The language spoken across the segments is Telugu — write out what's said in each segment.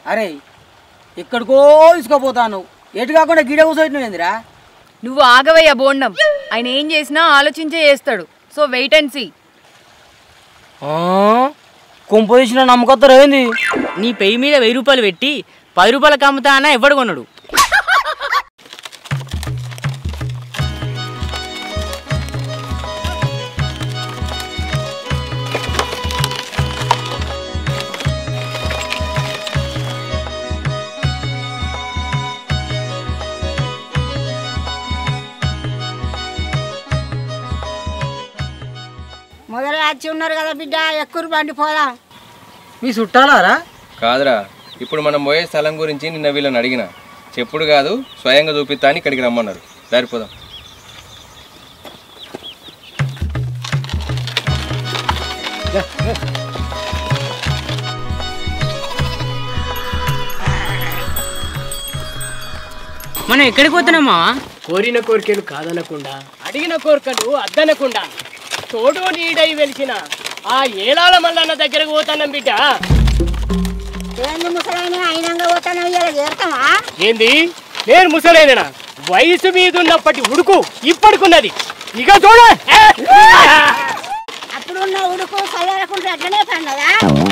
అరే ఎక్కడికో తీసుకుపోతాను ఎటు కాకుండా గిడ కూర్చోట్లేదురా నువ్వు ఆగవయ్యా బోండం ఆయన ఏం చేసినా ఆలోచించే చేస్తాడు సో వెయిట్ అండ్ సీ కొంపదీసిన నమ్మకత్తరు ఏంది నీ పెయ్యి మీద వెయ్యి రూపాయలు పెట్టి పది రూపాయలకు అమ్ముతా అన్న ఎవడు కొన్నాడు మొదలు వచ్చి ఉన్నారు కదా బిడ్డ ఎక్కురు బండి పోదాం మీ చుట్టాలారా కాదురా ఇప్పుడు మనం పోయే స్థలం గురించి నిన్న వీళ్ళని అడిగిన చెప్పుడు కాదు స్వయంగా చూపిస్తా అని ఇక్కడికి రమ్మన్నారు దారిపోదాం మనం ఎక్కడికి పోతున్నామా కోరిన కోరికలు కాదనకుండా అడిగిన కోరికలు అద్దనకుండా తోడు నీడై వెలిసిన ఆ ఏలాల మల్లన్న దగ్గరకు పోతానం బిడ్డ ఏంది ముసలాయన అయినంగా పోతాను ఇలా చేరుతామా ఏంది నేను ముసలేనా వయసు మీద ఉన్నప్పటి ఉడుకు ఇప్పటికున్నది ఇక చూడ అప్పుడు ఉన్న ఉడుకు చల్లరకుండా అట్లనే పండదా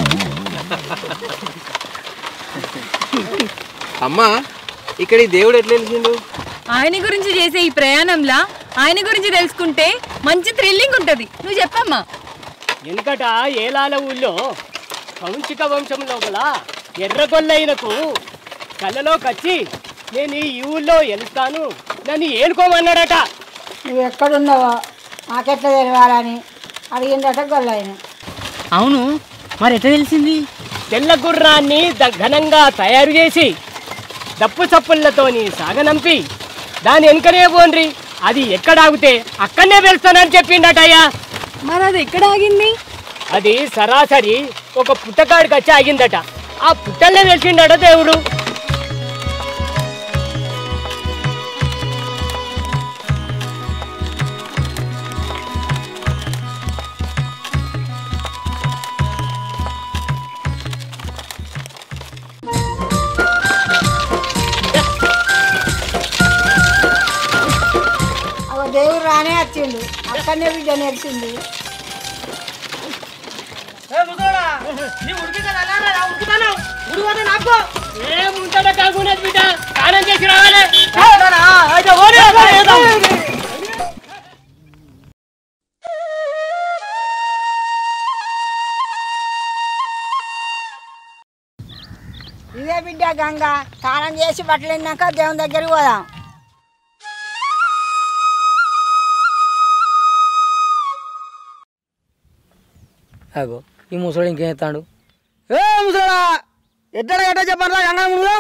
అమ్మా ఇక్కడ ఈ దేవుడు ఎట్లా వెలిసిండు ఆయన గురించి చేసే ఈ ప్రయాణంలా ఆయన గురించి తెలుసుకుంటే మంచి థ్రిల్లింగ్ ఉంటది నువ్వు చెప్పమ్మా వెనుకట ఏలాల ఊళ్ళో కౌంచిక వంశం లోపల ఎర్రగొల్లైనకు కళ్ళలో కచ్చి నేను ఈ ఊళ్ళో ఎలుస్తాను నన్ను ఏనుకోమన్నాడట నువ్వు ఎక్కడున్నావో మాకెట్లా తెలవాలని అడిగిందట గొల్లాయన అవును మరి ఎట్లా తెలిసింది తెల్ల గుర్రాన్ని ద- ఘనంగా తయారు చేసి దప్పు చప్పుళ్లతోని సాగనంపి దాని వెనుకనే పోన్రి అది ఎక్కడ ఆగితే అక్కడనే వెళ్తానని చెప్పిండటయ్యా మరి అది ఎక్కడ ఆగింది అది సరాసరి ఒక పుట్టకాడికి వచ్చి ఆగిందట ఆ పుట్టల్నే వెళ్పిండట దేవుడు ఒక దేవుడు రానే వచ్చిండు అక్కడనే బిడ్డ నెరిసింది ఏముంటాడో కాకున్నది బిడ్డ స్నానం చేసి రావాలి ఇదే బిడ్డ గంగ స్నానం చేసి బట్టలు విన్నాక దేవుని దగ్గరికి పోదాం అగో ఈ ముసడు ఇంకేం ఎత్తాడు ఏ ముసడా ఎట్లా ఎట్లా చెప్పారా గంగా ముందు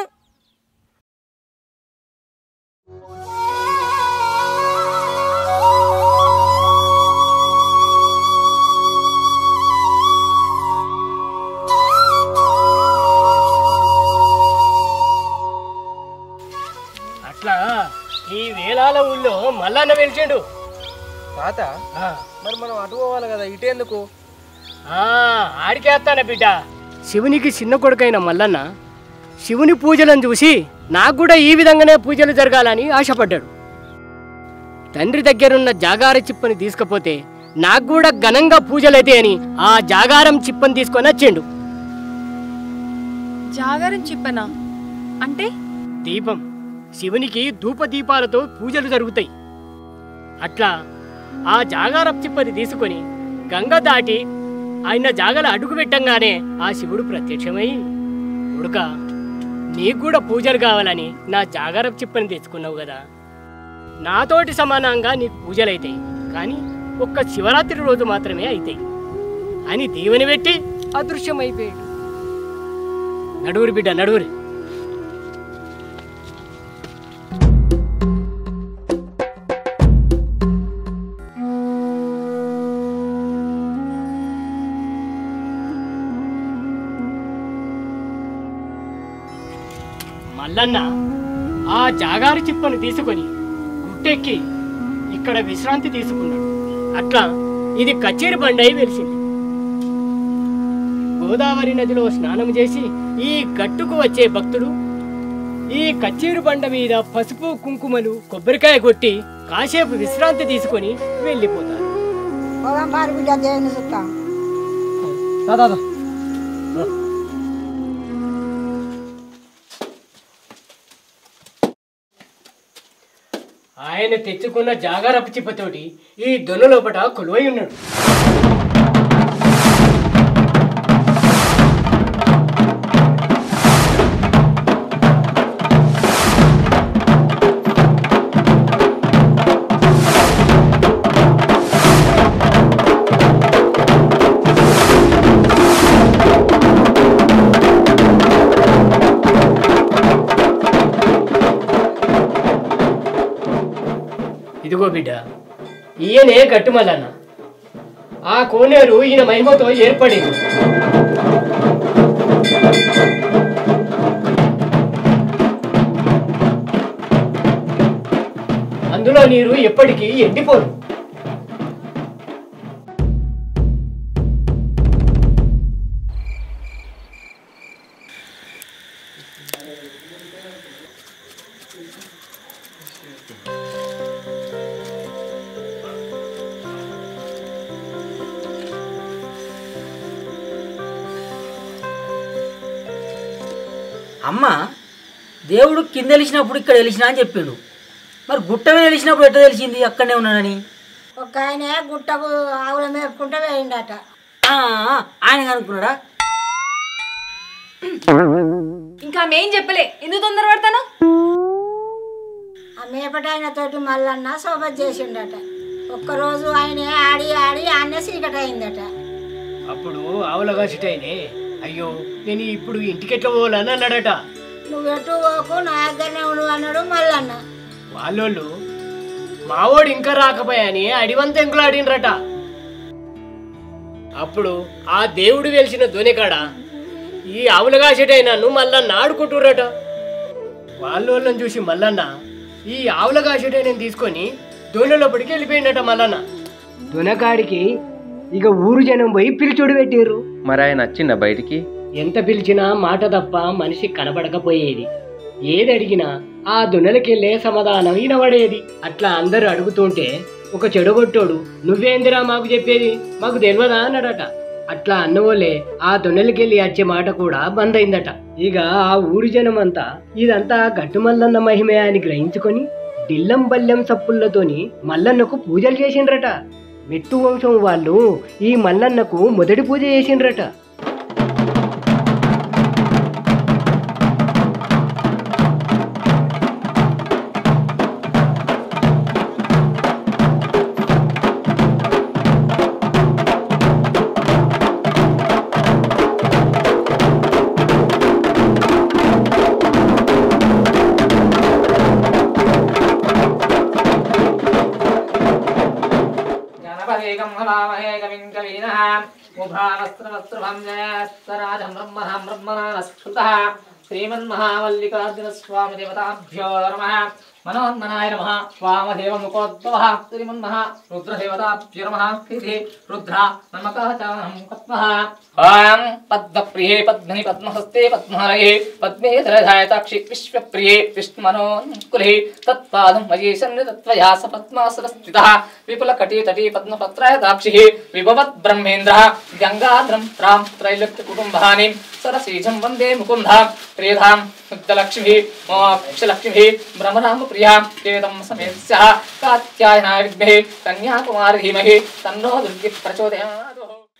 అట్లా ఈ వేలాల ఊళ్ళో మల్లన్న వెలిచిండు తాత ఆ, మరి మనం అటు పోవాలి కదా ఇటేందుకు ఆ, ఆడికేస్తాన బిడ్డ శివునికి చిన్న కొడుకైన మల్లన్న శివుని పూజలను చూసి నాకు కూడా ఈ విధంగానే పూజలు జరగాలని ఆశపడ్డాడు తండ్రి దగ్గరున్న జాగార చిప్పని తీసుకపోతే నాకు కూడా ఘనంగా పూజలైతే అని ఆ జాగారం చిప్పని తీసుకొని వచ్చిండు జాగరం చిప్పనా అంటే దీపం శివునికి ధూప దీపాలతో పూజలు జరుగుతాయి అట్లా ఆ జాగారపు చిప్పని తీసుకొని గంగ దాటి ఆయన జాగల అడుగు పెట్టంగానే ఆ శివుడు ప్రత్యక్షమై ఉడక నీకు కూడా పూజలు కావాలని నా జాగారపు చిప్పని తెచ్చుకున్నావు కదా నాతోటి సమానంగా నీకు పూజలు అవుతాయి కానీ ఒక్క శివరాత్రి రోజు మాత్రమే అవుతాయి అని దీవెని పెట్టి అదృశ్యమైపోయాడు నడువురి బిడ్డ నడువురి మల్లన్న ఆ జాగారి చిప్పను తీసుకొని గుట్టెక్కి ఇక్కడ విశ్రాంతి తీసుకున్నాడు అట్లా ఇది కచేరి బండి అయి వెలిసింది గోదావరి నదిలో స్నానం చేసి ఈ గట్టుకు వచ్చే భక్తుడు ఈ కచ్చీరు బండ మీద పసుపు కుంకుమలు కొబ్బరికాయ కొట్టి కాసేపు విశ్రాంతి తీసుకొని వెళ్ళిపోతారు పోదాం పారి బిడ్డ దేవుని చూస్తాం దాదా ఆయన తెచ్చుకున్న జాగారపు చిప్పతోటి ఈ దొన్న లోపట కొలువై ఉన్నాడు ఇదిగో బిడ్డ ఈయనే గట్టుమల్లన్న ఆ కోనేరు ఈయన మహిమతో ఏర్పడింది అందులో నీరు ఎప్పటికీ ఎండిపోదు అమ్మ దేవుడు కింద వెలిసినప్పుడు ఇక్కడ వెలిసినా అని చెప్పిండు మరి గుట్ట మీద వెలిసినప్పుడు ఎట్లా తెలిసింది అక్కడనే ఉన్నాడని ఒక ఆయన గుట్టకు ఆవుల మేపుకుంటే వేయండట ఆ, ఆయన కనుక్కున్నాడా ఇంకా ఆమె ఏం చెప్పలే ఎందుకు తొందర పడతాను ఆ మేపటాయన తోటి మల్లన్న సోబత్ చేసిండట ఒక్కరోజు ఆయన ఆడి ఆడి ఆనే చీకటి అయిందట అప్పుడు ఆవులగా సిటైనే అయ్యో నేను ఇప్పుడు ఇంటికెట్లా పోవాలని అన్నాడట నువ్వు ఎటు పోకు నా దగ్గరనే ఉండు అన్నాడు మల్లన్న వాళ్ళోళ్ళు మావోడు ఇంకా రాకపోయాని అడివంత ఎంకులాడినరట అప్పుడు ఆ దేవుడు వెలిసిన దొనికాడ ఈ ఆవులుగా నన్ను మల్లన్న ఆడుకుంటుర్రట వాళ్ళోళ్ళని చూసి మల్లన్న ఈ ఆవులుగా నేను తీసుకొని దొనె లోపలికి వెళ్ళిపోయిందట మల్లన్న దొనకాడికి ఇక ఊరు జనం పోయి పిలిచోడు పెట్టారు మరి ఆయన వచ్చిండ బయటికి ఎంత పిలిచినా మాట తప్ప మనిషి కనబడకపోయేది ఏది అడిగినా ఆ దున్నలకెళ్ళే సమాధానం వినబడేది అట్లా అందరూ అడుగుతుంటే ఒక చెడగొట్టోడు నువ్వేందిరా మాకు చెప్పేది మాకు తెలియదా అన్నాడట అట్లా అన్నవోలే ఆ దొన్నెలకెళ్ళి వచ్చే మాట కూడా బంద్ అయిందట ఇక ఆ ఊరి జనం అంతా ఇదంతా గట్టుమల్లన్న మహిమే అని గ్రహించుకొని డిల్లం బల్లెం సప్పులతోని మల్లన్నకు పూజలు చేసిండ్రట మెట్టు వంశం వాళ్ళు ఈ మల్లన్నకు మొదటి పూజ చేసిండ్రట గణపదేకం హవామహే కవిం కవీనః ఉభావస్త్రవస్త్రభం జయస్తరాజం బ్రహ్మణం బ్రహ్మణానస్ఫుతః శ్రీమన్మహామల్లికార్జున స్వామి దేవతాభ్యో నమః మనోన్మనాయ నమః వామదేవముఖోద్భవः శ్రీమన్మహ రుద్రదేవతాభ్యో నమః స్థితి రుద్ర నమకాచారం పద్మః ఓం పద్మప్రియే పద్మని పద్మహస్తే పద్మహరయే పద్మే ధరధాయతాక్షి విశ్వప్రియే విష్ణుమనోన్కులే తత్పాదం మయేశన్ తత్వయా స పద్మాసనస్థితः విపులకటీతటీ పద్మపత్రయతాక్షిः విభవత్ బ్రహ్మేంద్రः గంగాధరం త్రాం త్రైలోక్యకుటుంబాని సరసీజం వందే ముకుందాం ప్రియధాం యుక్తలక్ష్మిः మోక్షలక్ష్మిः బ్రహ్మరామ ప్రియా కేతం సమేత్స్యः కాత్యాయనాయ విద్మహే కన్యాకుమారి ధీమహి తన్నో దుర్గి ప్రచోదయాత్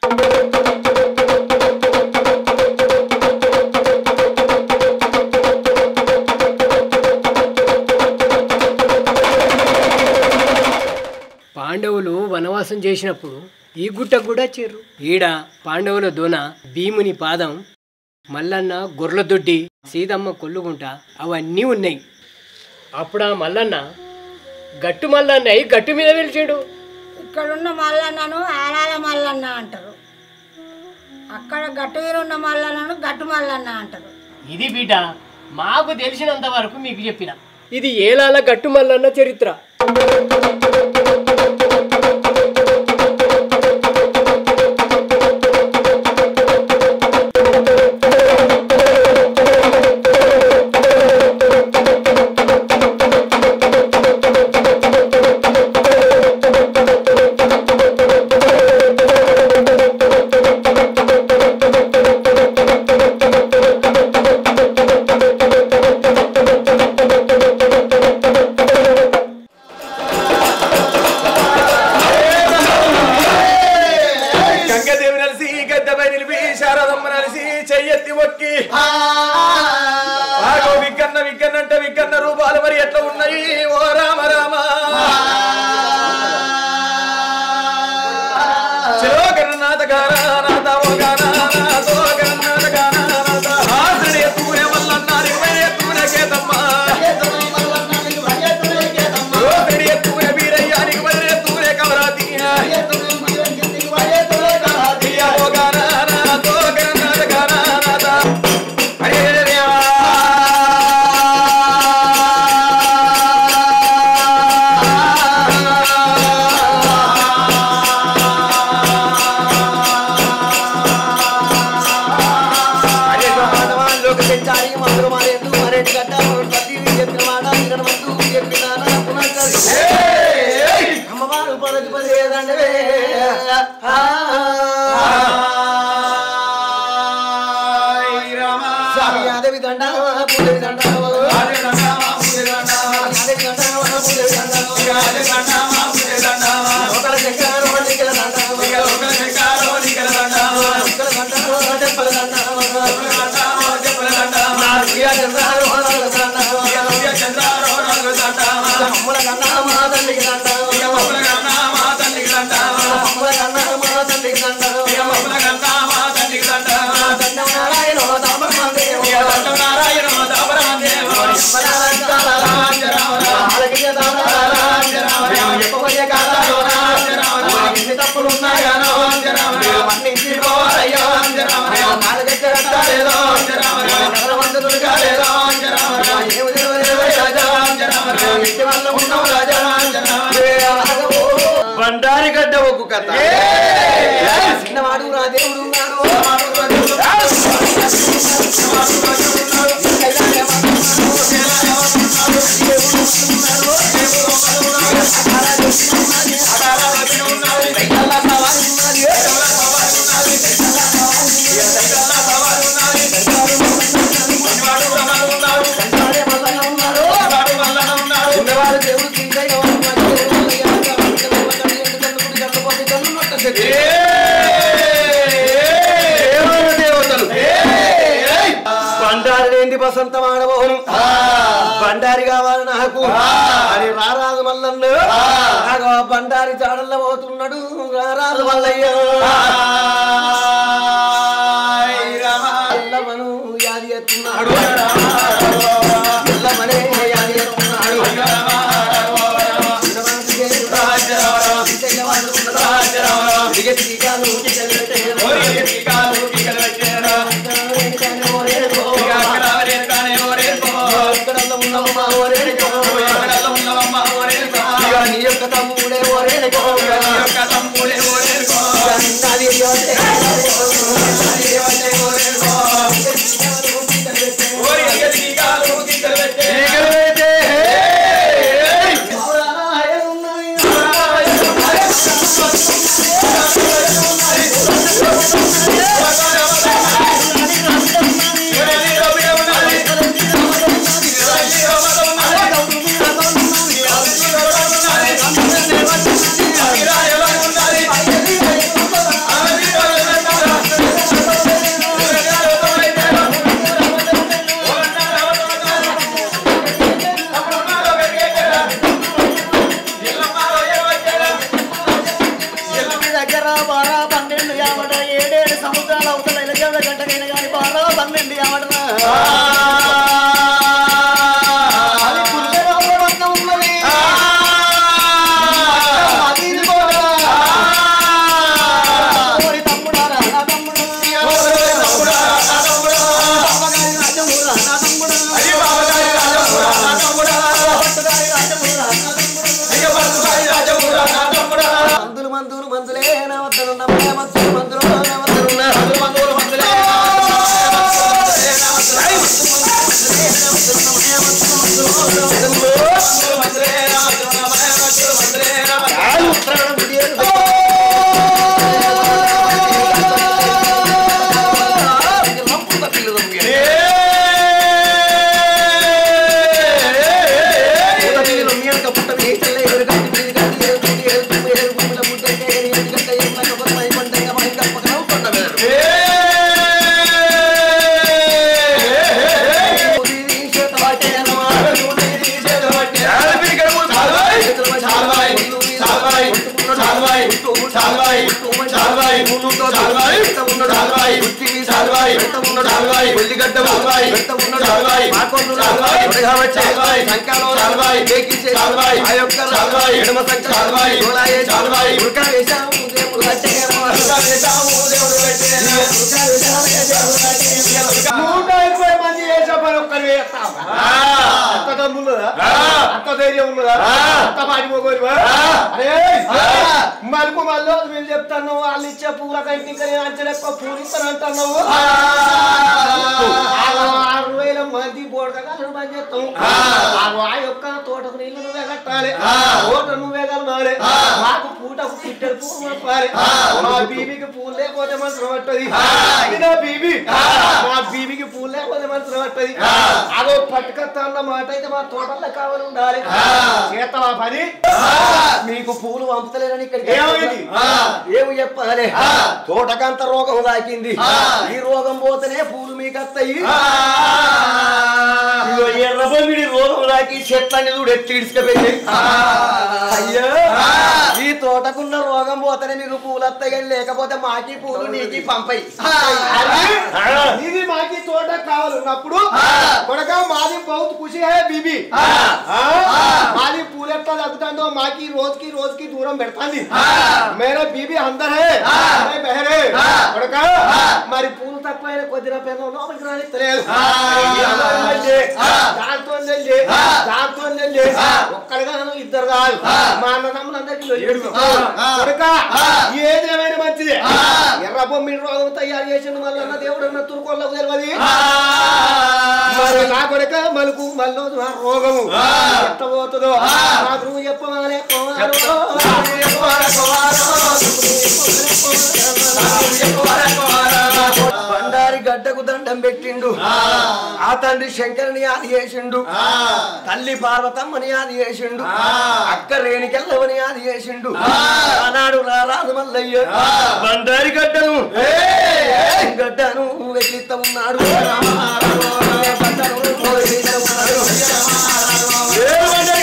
పాండవులు వనవాసం చేసినప్పుడు ఈ గుట్ట కూడా చేరు ఈడ పాండవుల దొన భీముని పాదం మల్లన్న గొర్రెల దొడ్డి సీతమ్మ కొల్లుగుంట అవన్నీ ఉన్నాయి అప్పుడు ఆ మల్లన్న గట్టు మల్లన్న అయి గట్టు మీద పిలిచాడు ఇక్కడున్న మల్లన్నను ఆలాల మల్లన్న అంటారు అక్కడ గట్టు మీద ఉన్న మల్లన్నను గట్టు మల్లన్న అంటారు ఇది బిడ్డ మాకు తెలిసినంత వరకు మీకు చెప్పిన ఇది ఏలాల గట్టు మల్లన్న చరిత్ర చెయ్యెత్తి మొక్కి ఆగో వికన్న వికన్న అంటే వికన్న రూపాలు మరి ఎట్లా ఉన్నాయి ఓ రామ రామ చలో గణనాథ గానాథ ఓ గానాథ ఓ గణనాథ గానాథ ఆసడి ఎత్తుకునే మల్లన్నారు ఎత్తుకునే కేతమ్మా ఓసడి ఎత్తుకునే వీరయ్యానికి మరి ఎత్తుకునే కమరాతి ఓ గానాథ ఓ గణనాథ గానాథ హరే హరే అరే మాధవాన్ లోక పెంచాలి మందులు మారేందు మరేంటి గడ్డ ప్రతి చెప్పిన మాట ఇక్కడ మందు చెప్పిన పునర్కరి అమ్మవారు పదవి పది ఏదండవే స్వామి యాదవి దండ పూజవి దండ యాదవి దండ పూజవి దండ ఒకల శంకర మల్లికల దండ ఒకల శంకర దండ చెప్పల దండ బండారి గడ్డ ఒక్కు కథ చిన్నవాడు నా దేవుడు ఉన్నాడు చిన్నవాడు దేవుడు శ్రీకయ్య దేవతలు బండారి లేని బసంత మానవోను బండారి కావాలి నాకు అని రారాజు మల్లన్ను నాకు ఆ బండారి చాడల్లో పోతున్నాడు రారాజు మల్లయ్య ఎల్లమను యాది ఎత్తున్నాడు ఎల్లమనే యాది ఎత్తున్నాడు నీ యొక్క తమ్ముడే ఓరేడుకో నాది దగ్గర బారా పన్నెండు యావడ ఏడేడు సముద్రాల అవతల ఇలజల గంటకైన గాని బారా పన్నెండు యావడ అది పురుషరావుల వద్ద ఉన్నది అది ఇది కూడా. ఓరి తమ్ముడారా, నా తమ్ముడు. బావగారి రాజమురా, నా తమ్ముడు. పట్టుగారి రాజమురా, నా తమ్ముడు. మందులు మందులు మందులే నా వద్దను నమ్మే మందులు మందులు నా వద్దనున్నా. మందులు మందులు మందులే వెంట ఉన్నాడు ఉల్లిగడ్డ వెంట ఉన్నాడు మాకొండు వచ్చే సంఖ్యలో ఏకిచ్చే ఆ యొక్క ఎడమ సంఖ్య గోలాయే ఉడక వేశాము దేవుడు కట్టేమో ఉడక వేశాము దేవుడు కట్టే ఉడక వేశాము దేవుడు కట్టే నూట ఇరవై మంది వేసే పని ఒక్కరు వేస్తాం అంత దమ్ము ఉన్నదా అంత ధైర్యం ఉన్నదా అంత పాటి మొగోరువా? అరే మలుపు మళ్ళీ వీళ్ళు చెప్తాను వాళ్ళు ఇచ్చే పూల కంటే ఇంకా నేను అంచెలు ఎక్కువ పూలు ఇస్తాను అంటున్నావు ఆరు వేల మంది బోడకాలను పని చేస్తాం ఆ యొక్క తోటకు నీళ్లు నువ్వే కట్టాలి తోట నువ్వే కలవాలి మాకు పూటకు పుట్టెడు పూలు పంపాలి మా బీబీకి పూలు లేకపోతే మంత్రం పట్టది ఇది నా బీబీ మా బీబీకి పూలు లేకపోతే మంత్రం పట్టది అదో పట్టుకత్తా అన్న మాట అయితే మా తోటల్లో కావాలి ఉండాలి చేస్తావా పని మీకు పూలు పంపుతలేరని ఇక్కడికి ఏమైంది? ఏమి చెప్పాలి తోటకంత రోగం తాకింది ఈ రోగం పోతేనే పూలు మీకు వస్తాయి ఇదిగో ఎర్రబొమ్మిడి రోగం తాకి చెట్లన్నీ చూడు ఎత్తి ఇడిచిపోయి అయ్యో ఈ తోటకున్న రోగం పోతేనే మీకు పూలు వస్తాయి కానీ లేకపోతే మాకి పూలు నీకి పంపై ఇది మాకి తోట కావాలన్నప్పుడు కొడక మాది బహుత్ ఖుషి హై బీబీ ఆ? మాది పూలు ఎట్లా తగ్గుతుందో మాకి రోజుకి రోజుకి దూరం పెడతాంది మేరా బీబీ అందర్ హే मैं బహరే కొడక మరి పూలు తక్కువైన కొద్ది రూపాయలు లోపలికి రానిస్తలేదు దాంతో వెళ్ళి దాంతో వెళ్ళి ఒక్కడిగా ఇద్దరు కాదు మా అన్నదమ్ములందరికీ లొల్లి. కొడక ఏదేమైనా మంచిదే ఎర్ర బొమ్మిడి రోగం తయారు చేసిన మళ్ళన్న దేవుడు అన్న తురుకోళ్ళకు తెలియదు మరి నా కొడుక మలుకు మళ్ళీ నా రోగము ఎట్ట పోతుందో నాకు నువ్వు చెప్పవాలే బండారి గడ్డకు దండం పెట్టిండు ఆ తండ్రి శంకరుని ఆది చేసిండు తల్లి పార్వతమ్మని ఆది చేసిండు అక్క రేణికెళ్ళవని ఆది చేసిండు ఆనాడు రారాజు మల్లయ్య బండారి గడ్డను గడ్డను వెకిలిత ఉన్నాడు గడ్డను వెకిలిత ఉన్నాడు. ఏ బండారి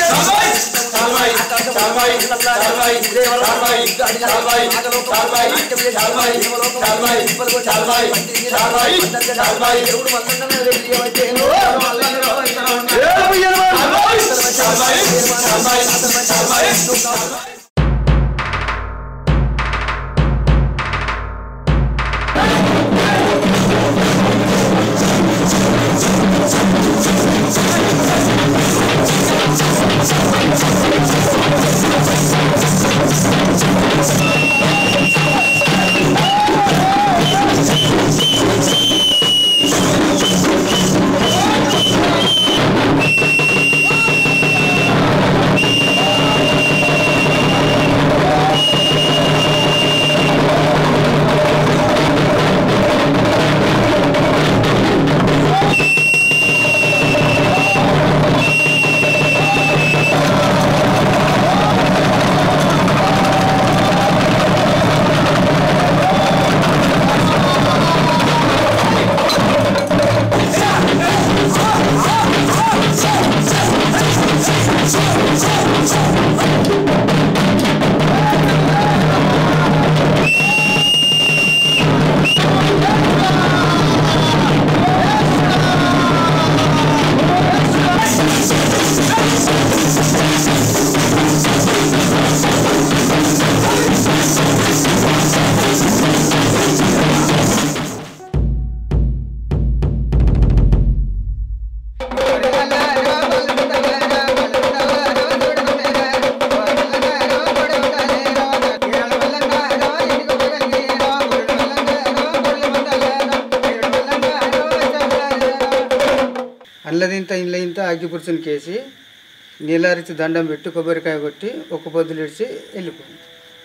అల్లదింత ఇళ్ళ ఇంత అగ్గిపురుషుని కేసి నీళ్ళారిచి దండం పెట్టి కొబ్బరికాయ కొట్టి ఒక పొద్దులు ఇడిచి వెళ్ళిపోయింది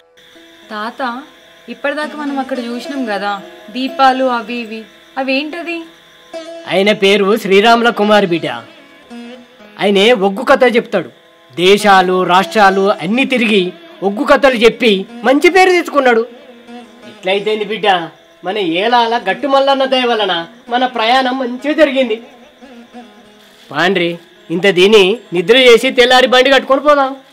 తాత ఇప్పటిదాకా మనం అక్కడ చూసినాం కదా దీపాలు అవి ఇవి అవేంటది ఆయన పేరు శ్రీరాముల కుమార్ బిడ్డ ఆయనే ఒగ్గు కథ చెప్తాడు దేశాలు రాష్ట్రాలు అన్ని తిరిగి ఒగ్గు కథలు చెప్పి మంచి పేరు తెచ్చుకున్నాడు ఎట్లయితే బిడ్డ మన ఏలాల గట్టు మల్లన్న దయ వలన మన ప్రయాణం మంచిగా జరిగింది పాండ్రి ఇంత దీని నిద్ర చేసి తెల్లారి బండి కట్టుకొని పోదాం